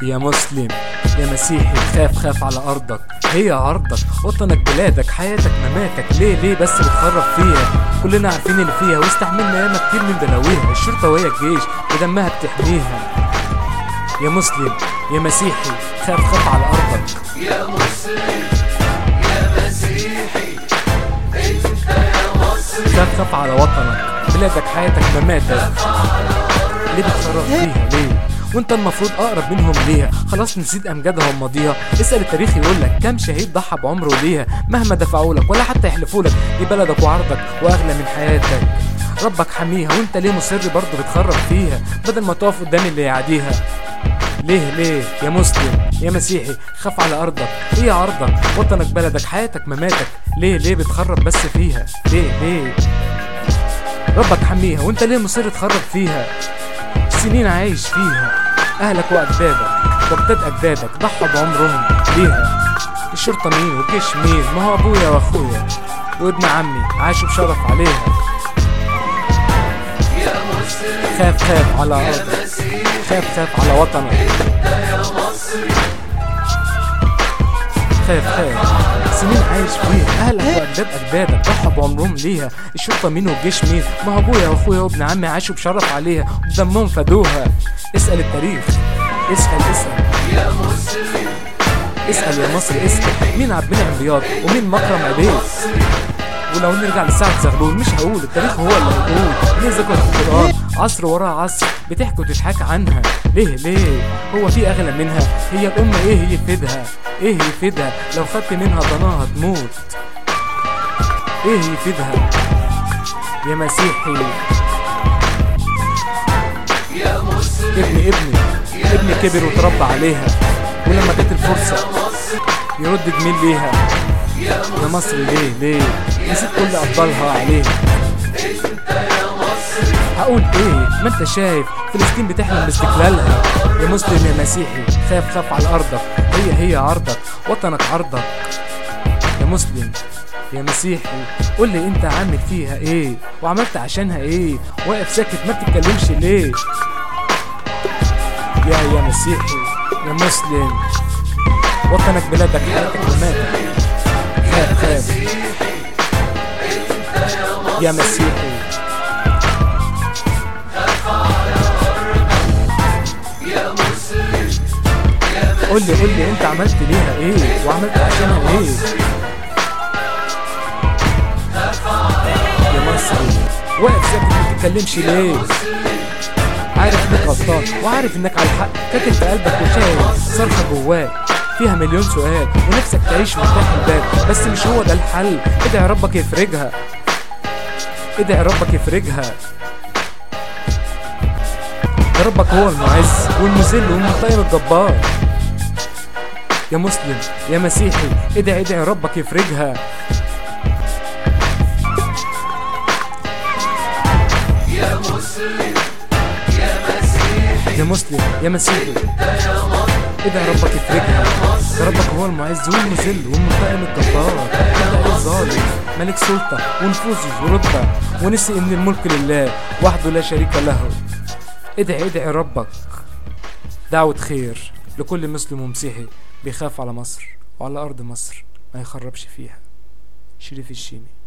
يا مسلم يا مسيحي خاف خاف على ارضك هي عرضك وطنك بلادك حياتك مماتك ليه ليه بس بتخرب فيها كلنا عارفين اللي فيها واستحملنا ياما كتير من بلاويها الشرطه وهي الجيش ودمها بتحميها يا مسلم يا مسيحي خاف خاف على ارضك يا مسلم يا مسيحي انت يا مصري خاف خاف على وطنك بلادك حياتك مماتك ليه بتخرب فيها ليه وانت المفروض اقرب منهم ليها خلاص نسيت امجادها وماضيها اسال التاريخ يقول لك كام شهيد ضحى بعمره ليها مهما دفعوا لك ولا حتى يحلفوا لك دي بلدك وعرضك واغلى من حياتك ربك حميها وانت ليه مصر برضه بتخرب فيها بدل ما تقف قدام اللي يعاديها ليه ليه يا مسلم يا مسيحي خاف على ارضك هي عرضك وطنك بلدك حياتك مماتك ليه ليه بتخرب بس فيها ليه ليه ربك حميها وانت ليه مصر تخرب فيها سنين عايش فيها اهلك واجدادك واجداد اجدادك ضحوا بعمرهم ليها الشرطه مين والجيش مين ما هو ابويا واخويا وابن عمي عاشوا بشرف عليها يا مسلم خاف خاف على ارضك مسيحي خاف خاف على وطنك انت يا مصري خاف خاف سنين عايش فيها اهلك واجداد اجدادك ضحوا بعمرهم ليها الشرطه مين والجيش مين ما هو ابويا واخويا وابن عمي عاشوا بشرف عليها ودمهم فدوها اسال التاريخ اسال اسال يا مسلم اسال يا مصر اسال مين عبد المنعم رياض ومين مكرم عبيد ولو نرجع لسعد زغلول مش هقول التاريخ هو اللي هيقول ليه ذكر في القرآن عصر ورا عصر بتحكي وتضحك عنها ليه ليه هو في أغلى منها هي الأمة إيه يفيدها إيه يفيدها لو خدت منها ضناها تموت إيه يفيدها يا مسيحي يا مسلم ابني ابني ابني كبر وتربى عليها ولما جت الفرصة مصر يرد جميل ليها يا يا مصر ليه ليه نسيت كل أفضلها عليها انت يا مصري هقول ايه ما انت شايف فلسطين بتحلم باستقلالها يا مسلم يا مسيحي خاف خاف على ارضك هي هي عرضك وطنك عرضك يا مسلم يا مسيحي قول لي انت عامل فيها ايه وعملت عشانها ايه واقف ساكت ما بتتكلمش ليه يا يا مسيحي يا مسلم وطنك بلادك حياتك وماتك خاف خاف يا مسيحي يا مسلم قول لي قول لي انت عملت ليها ايه وعملت عشانها ايه يا مصري واقف ساكت ما تتكلمش ليه عارف انك غلطان وعارف انك على الحق كاتب في قلبك وشايف صرخه جواك فيها مليون سؤال ونفسك تعيش مرتاح البال بس مش هو ده الحل ادعي ربك يفرجها ادعي ربك يفرجها ده ربك هو المعز والمذل والمنتقم الجبار يا مسلم يا مسيحي ادعي ادعي ربك يفرجها يا مسلم يا مسيحي يا مسلم يا مسيحي يا مصر ادعي ربك يفرجها ده ربك هو المعز والمذل والمنتقم الجبار ادعي الظالم ملك سلطة ونفوذ ورتبة ونسي ان الملك لله وحده لا شريك له ادعي ادعي ربك دعوة خير لكل مسلم ومسيحي بيخاف على مصر وعلى أرض مصر ما يخربش فيها شريف الشيمي